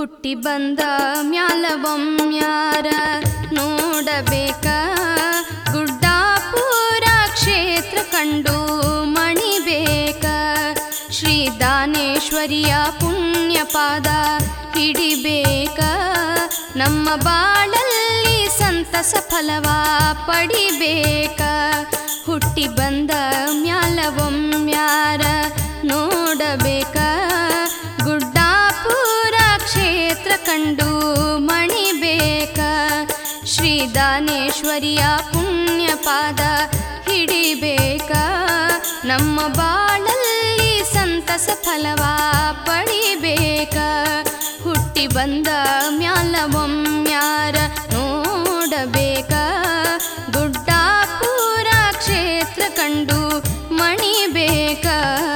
ಹುಟ್ಟಿ ಬಂದ ಮ್ಯಾಲವೊಮ್ಯಾರ ನೋಡಬೇಕ ಗುಡ್ಡಾಪುರ ಕ್ಷೇತ್ರ ಕಂಡು ಮಣಿಬೇಕ ಶ್ರೀ ದಾನೇಶ್ವರಿಯ ಪುಣ್ಯ ಪಾದ ಹಿಡಿಬೇಕ ನಮ್ಮ ಬಾಳಲ್ಲಿ ಸಂತಸ ಫಲವ ಪಡಿಬೇಕ ಹುಟ್ಟಿ ಬಂದ ಮ್ಯಾಲವೊಮ್ಯಾರ ನೋಡಬೇಕ ಗುಡ್ಡಾಪುರ ಕ್ಷೇತ್ರ ಕಂಡು ಮಣಿಬೇಕ ಶ್ರೀ ದಾನೇಶ್ವರಿಯ ಪುಣ್ಯ ಪಾದ ಹಿಡಿಬೇಕ ನಮ್ಮ ಬಾಳಲ್ಲಿ ಸಂತಸ ಫಲವ ಪಡಿಬೇಕ ಹುಟ್ಟಿ ಬಂದ ಮ್ಯಾಲವೊಮ್ಯಾರ ನೋಡಬೇಕ ಗುಡ್ಡಾಪುರ ಕ್ಷೇತ್ರ ಕಂಡು ಮಣಿಬೇಕ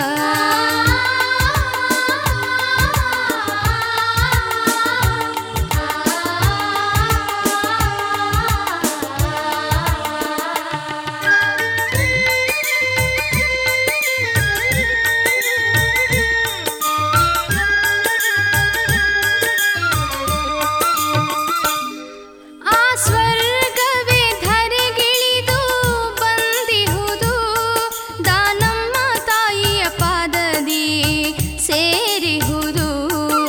ಆ ಸ್ವರ್ಗವೇ ಧರೆಗಿಳಿದು ಬಂದಿಹುದು ದಾನಮ್ಮ ತಾಯಿಯ ಪಾದದಿ ಸೇರಿಹುದು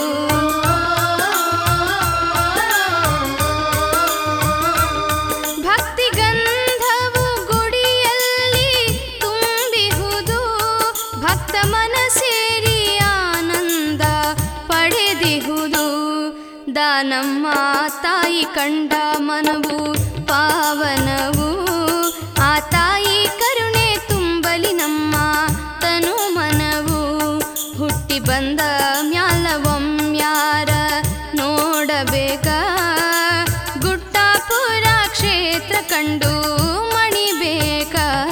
ಭಕ್ತಿ ಗಂಧವು ಗುಡಿಯಲ್ಲಿ ತುಂಬಿಹುದು ಭಕ್ತ ಮನ ಸೇರಿ ಆನಂದ ಪಡೆದಿಹುದು ದಾನಮ್ಮ ತಾಯಿ ಕಂಡ ಮನವು ಪಾವನವು ಆ ತಾಯಿ ಕರುಣೆ ತುಂಬಲಿ ನಮ್ಮ ತನು ಮನವು ಹುಟ್ಟಿ ಬಂದ ಮ್ಯಾಲವೊಮ್ಯಾರ ನೋಡಬೇಕ ಗುಡ್ಡಾಪುರ ಕ್ಷೇತ್ರ ಕಂಡು ಮಣಿಬೇಕ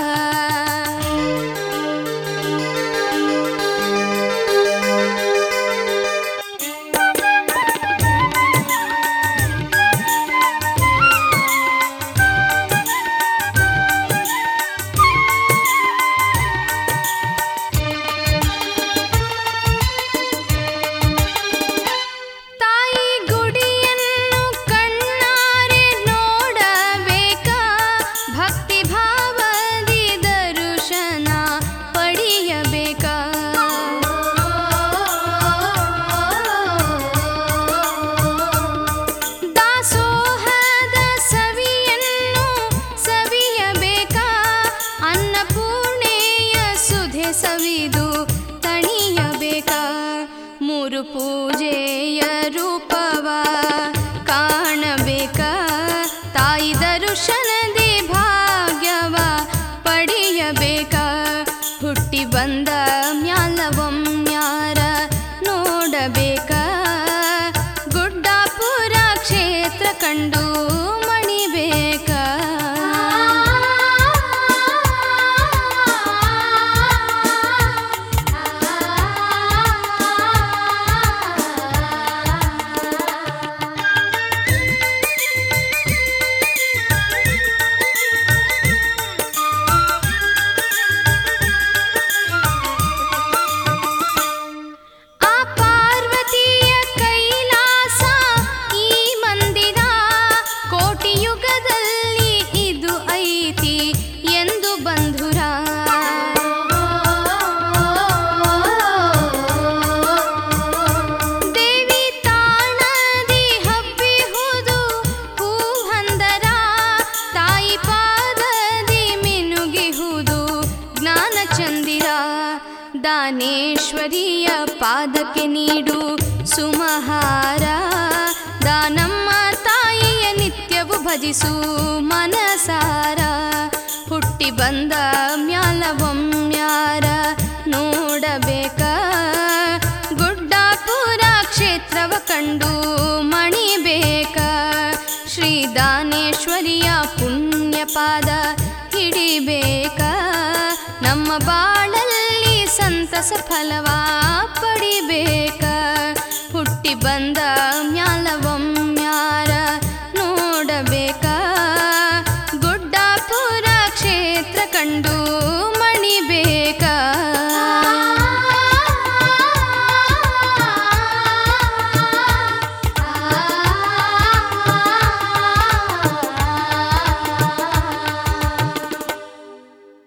ತಾಯಿ ಗುಡಿಯನ್ನು ಕಣ್ಣಾರೆ ನೋಡಬೇಕ ಭಕ್ತಿ ಭಾವದಿ ದರ್ಶನ ಪಡೆಯಬೇಕ ದಾಸೋಹದ ಸವಿಯನ್ನು ಸವಿಯಬೇಕ ಅನ್ನಪೂರ್ಣೆಯ ಸುಧೆ ಸವಿದು ತಣಿಯಬೇಕ ಮೂರು ಪೂಜೆಯ ರೂಪವ ಕಾಣಬೇಕ ತಾಯಿ ದರ್ಶನದಿ ಭಾಗ್ಯವ ಪಡೆಯಬೇಕ ಹುಟ್ಟಿ ಬಂದ ಮ್ಯಾಲವೊಮ್ಯಾರ ನೋಡಬೇಕ ಗುಡ್ಡಾಪುರ ಕ್ಷೇತ್ರ ಕಂಡು ಮಣಿಬೇಕ ಆ ಪಾರ್ವತಿಯ ಕೈಲಾಸ ಈ ಮಂದಿರ ಕೋಟಿ ಯುಗದಲ್ಲಿ ಇದು ಐತಿ ಎಂದು ಬಂಧುರ ದೇವಿ ತಾಣದಿ ಹಬ್ಬಿಹುದು ಹೂಹಂದರ ತಾಯಿ ಪಾದದಿ ಮಿನುಗಿಹುದು ಜ್ಞಾನ ಚಂದಿರ ದಾನೇಶ್ವರಿಯ ಪಾದಕ್ಕೆ ನೀಡು ಸುಮಹಾರ ದಾನಮ್ಮ ತಾಯಿಯ ನಿತ್ಯವು ಭಜಿಸು ಮನಸಾರ ಹುಟ್ಟಿ ಬಂದ ಮ್ಯಾಲವೊಮ್ಯಾರ ನೋಡಬೇಕ ಗುಡ್ಡಾಪುರ ಕ್ಷೇತ್ರವ ಕಂಡು ಮಣಿಬೇಕ ಶ್ರೀ ದಾನೇಶ್ವರಿಯ ಪುಣ್ಯ ಪಾದ ಹಿಡಿಬೇಕ ನಮ್ಮ ಬಾಳಲ್ಲಿ ಸಂತಸ ಫಲವ ಪಡಿಬೇಕ ಹುಟ್ಟಿ ಬಂದ ಮ್ಯಾಲವೊಮ್ಮ